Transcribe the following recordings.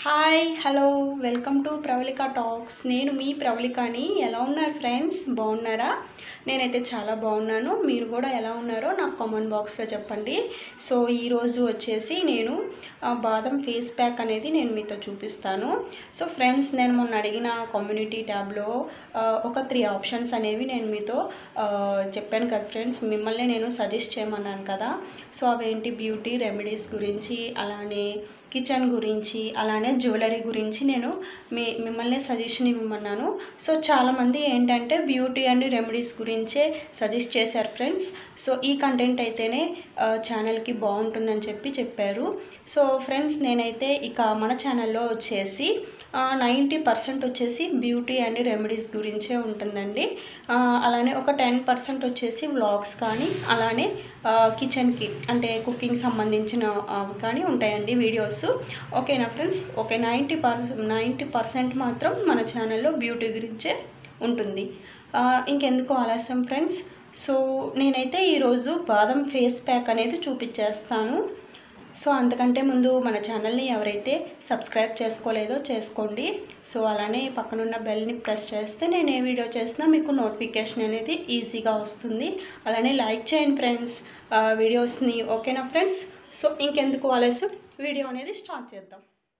hi hello welcome to Pravalika talks నేను మీ ప్రవళికని ఎలా ఉన్నారు ఫ్రెండ్స్ బాగున్నారా నేనైతే చాలా బాగున్నాను మీరు కూడా ఎలా ఉన్నారో నాకు కామెంట్ బాక్స్లో చెప్పండి సో ఈరోజు వచ్చేసి నేను ఆ, బాదం ఫేస్ ప్యాక్ అనేది నేను మీతో చూపిస్తాను సో ఫ్రెండ్స్ నేను మొన్న అడిగిన కమ్యూనిటీ ట్యాబ్లో ఆ, ఒక త్రీ ఆప్షన్స్ అనేవి నేను మీతో ఆ, చెప్పాను కదా ఫ్రెండ్స్ మిమ్మల్ని నేను సజెస్ట్ చేయమన్నాను కదా సో అవేంటి బ్యూటీ రెమెడీస్ గురించి అలానే కిచెన్ గురించి అలానే జ్యువెలరీ గురించి నేను మీ మిమ్మల్ని సజెషన్ ఇవ్వమన్నాను సో చాలామంది ఏంటంటే బ్యూటీ అండ్ రెమెడీస్ గురించే సజెస్ట్ చేశారు ఫ్రెండ్స్ సో ఈ కంటెంట్ అయితేనే ఆ, ఛానల్కి బాగుంటుందని చెప్పి చెప్పారు సో ఫ్రెండ్స్ నేనైతే ఇక మన ఛానల్లో వచ్చేసి నైంటీ పర్సెంట్ వచ్చేసి బ్యూటీ అండ్ రెమెడీస్ గురించే ఉంటుందండి ఆ, అలానే ఒక టెన్ పర్సెంట్ వచ్చేసి వ్లాగ్స్ కానీ అలానే కిచెన్కి అంటే కుకింగ్ సంబంధించిన అవి కానీ ఉంటాయండి వీడియోస్ ఓకేనా friends okay ninety percent ninety percent మాత్రం మన ఛానల్లో బ్యూటీ గురించే ఉంటుంది ఆ, ఇంకెందుకు ఆలస్యం ఫ్రెండ్స్ సో నేనైతే ఈరోజు బాదం ఫేస్ ప్యాక్ అనేది చూపించేస్తాను సో అంతకంటే ముందు మన ఛానల్ని ఎవరైతే సబ్స్క్రైబ్ చేసుకోలేదో చేసుకోండి సో అలానే పక్కనున్న బెల్ని ప్రెస్ చేస్తే నేను ఏ వీడియో చేసినా మీకు నోటిఫికేషన్ అనేది ఈజీగా వస్తుంది అలానే లైక్ చేయండి ఫ్రెండ్స్ ఆ, వీడియోస్ని ఓకేనా ఫ్రెండ్స్ సో ఇంకెందుకు ఆలస్యం వీడియో అనేది స్టార్ట్ చేద్దాం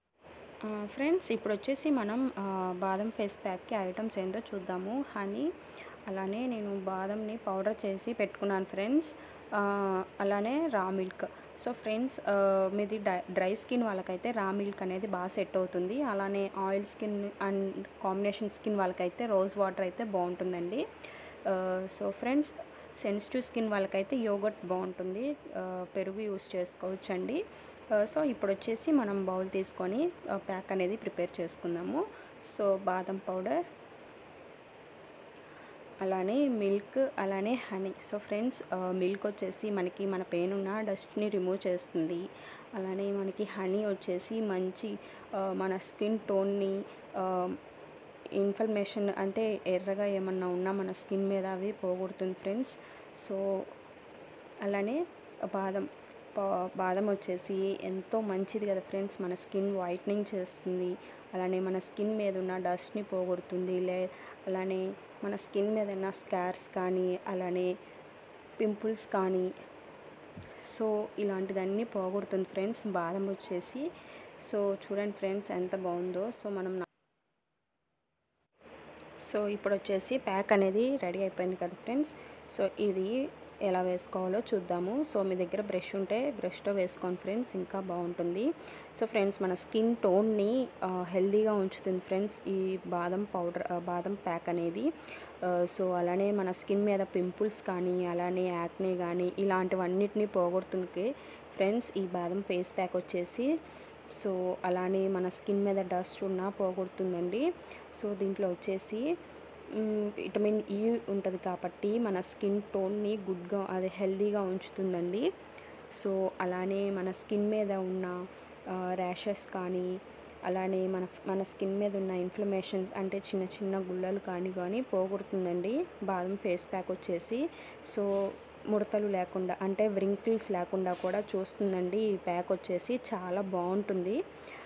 ఫ్రెండ్స్ ఇప్పుడు వచ్చేసి మనం ఆ, బాదం ఫేస్ ప్యాక్కి ఐటమ్స్ ఏందో చూద్దాము హనీ అలానే నేను బాదంని పౌడర్ చేసి పెట్టుకున్నాను ఫ్రెండ్స్ ఆ, అలానే రా మిల్క్ సో ఫ్రెండ్స్ ఆ, మీది డై డ్రై స్కిన్ వాళ్ళకైతే రా మిల్క్ అనేది బాగా సెట్ అవుతుంది అలానే oil skin and combination skin వాళ్ళకైతే రోజ్ వాటర్ అయితే బాగుంటుందండి ఆ, సో ఫ్రెండ్స్ సెన్సిటివ్ స్కిన్ వాళ్ళకైతే యోగట్ బాగుంటుంది ఆ, పెరుగు యూస్ చేసుకోవచ్చండి ఆ, సో ఇప్పుడు వచ్చేసి మనం బౌల్ తీసుకొని ఆ, ప్యాక్ అనేది ప్రిపేర్ చేసుకుందాము సో బాదం పౌడర్ అలానే మిల్క్ అలానే హనీ సో ఫ్రెండ్స్ మిల్క్ వచ్చేసి మనకి మన పెయిన్ ఉన్న డస్ట్ని రిమూవ్ చేస్తుంది అలానే మనకి హనీ వచ్చేసి మంచి ఆ, మన స్కిన్ టోన్ని ఇన్ఫర్మేషన్ అంటే ఎర్రగా ఏమన్నా ఉన్నా మన స్కిన్ మీద అవి పోగొడుతుంది ఫ్రెండ్స్ సో అలానే బాదం పా- బాదం వచ్చేసి ఎంతో మంచిది కదా ఫ్రెండ్స్ మన స్కిన్ వైట్నింగ్ చేస్తుంది అలానే మన స్కిన్ మీద ఉన్న డస్ట్ని పోగొడుతుంది లే అలానే మన స్కిన్ మీద ఉన్న స్కార్స్ కానీ అలానే పింపుల్స్ కానీ సో ఇలాంటిదన్నీ పోగొడుతుంది ఫ్రెండ్స్ బాదం వచ్చేసి సో చూడండి ఫ్రెండ్స్ ఎంత బాగుందో సో మనం నా- సో ఇప్పుడు వచ్చేసి ప్యాక్ అనేది రెడీ అయిపోయింది కదా ఫ్రెండ్స్ సో ఇది ఎలా వేసుకోవాలో చూద్దాము సో మీ దగ్గర బ్రష్ ఉంటే బ్రష్తో వేసుకోండి ఫ్రెండ్స్ ఇంకా బాగుంటుంది సో ఫ్రెండ్స్ మన స్కిన్ టోన్ని హెల్దీగా ఉంచుతుంది ఫ్రెండ్స్ ఈ బాదం పౌడర్ ఆ, బాదం ప్యాక్ అనేది ఆ, సో అలానే మన స్కిన్ మీద పింపుల్స్ కానీ అలానే యాక్నే కానీ ఇలాంటివన్నిటిని పోగొడుతుంది ఫ్రెండ్స్ ఈ బాదం ఫేస్ ప్యాక్ వచ్చేసి సో అలానే మన స్కిన్ మీద డస్ట్ ఉన్నా పోగొడుతుందండి సో దీంట్లో వచ్చేసి మ్, విటమిన్ ఈ ఉంటుంది కాబట్టి మన స్కిన్ టోన్ని గుడ్గా అదే హెల్దీగా ఉంచుతుందండి సో అలానే మన స్కిన్ మీద ఉన్న ర్యాషెస్ కానీ అలానే మన మన స్కిన్ మీద ఉన్న ఇన్ఫ్లమేషన్స్ అంటే చిన్న చిన్న గుళ్ళలు కానీ కానీ పోగొడుతుందండి బాదం ఫేస్ ప్యాక్ వచ్చేసి సో ముడతలు లేకుండా అంటే వ్రింకిల్స్ లేకుండా కూడా చూస్తుందండి ఈ ప్యాక్ వచ్చేసి చాలా బాగుంటుంది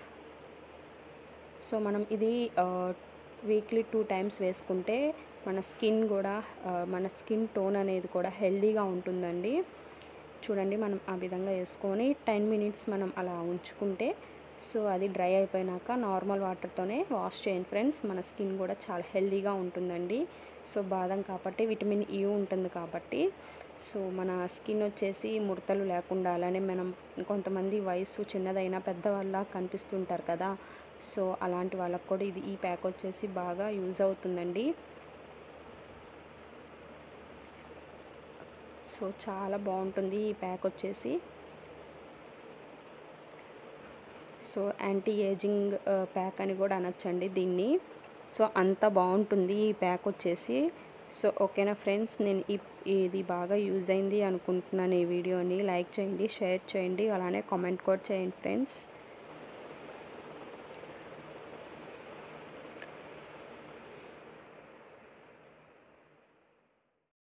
సో మనం ఇది వీక్లీ టూ టైమ్స్ వేసుకుంటే మన స్కిన్ కూడా ఆ, మన స్కిన్ టోన్ అనేది కూడా హెల్దీగా ఉంటుందండి చూడండి మనం ఆ విధంగా వేసుకొని టెన్ మినిట్స్ మనం అలా ఉంచుకుంటే సో అది డ్రై అయిపోయినాక నార్మల్ వాటర్తోనే వాష్ చేయండి ఫ్రెండ్స్ మన స్కిన్ కూడా చాలా హెల్దీగా ఉంటుందండి సో బాదం కాబట్టి విటమిన్ ఈ ఉంటుంది కాబట్టి సో మన స్కిన్ వచ్చేసి ముడతలు లేకుండా అలానే మనం కొంతమంది వయసు చిన్నదైనా పెద్దవాళ్ళ కనిపిస్తుంటారు కదా సో అలాంటి వాళ్ళకు కూడా ఇది ఈ ప్యాక్ వచ్చేసి బాగా యూజ్ అవుతుందండి సో చాలా బాగుంటుంది ఈ ప్యాక్ వచ్చేసి సో యాంటీ ఏజింగ్ ఆ, ప్యాక్ అని కూడా అనొచ్చండి దీన్ని సో అంత బాగుంటుంది ఈ ప్యాక్ వచ్చేసి సో ఓకేనా ఫ్రెండ్స్ నేను ఈ ఇది బాగా యూజ్ అయింది అనుకుంటున్నాను ఈ వీడియోని లైక్ చేయండి షేర్ చేయండి అలానే కామెంట్ కూడా చేయండి ఫ్రెండ్స్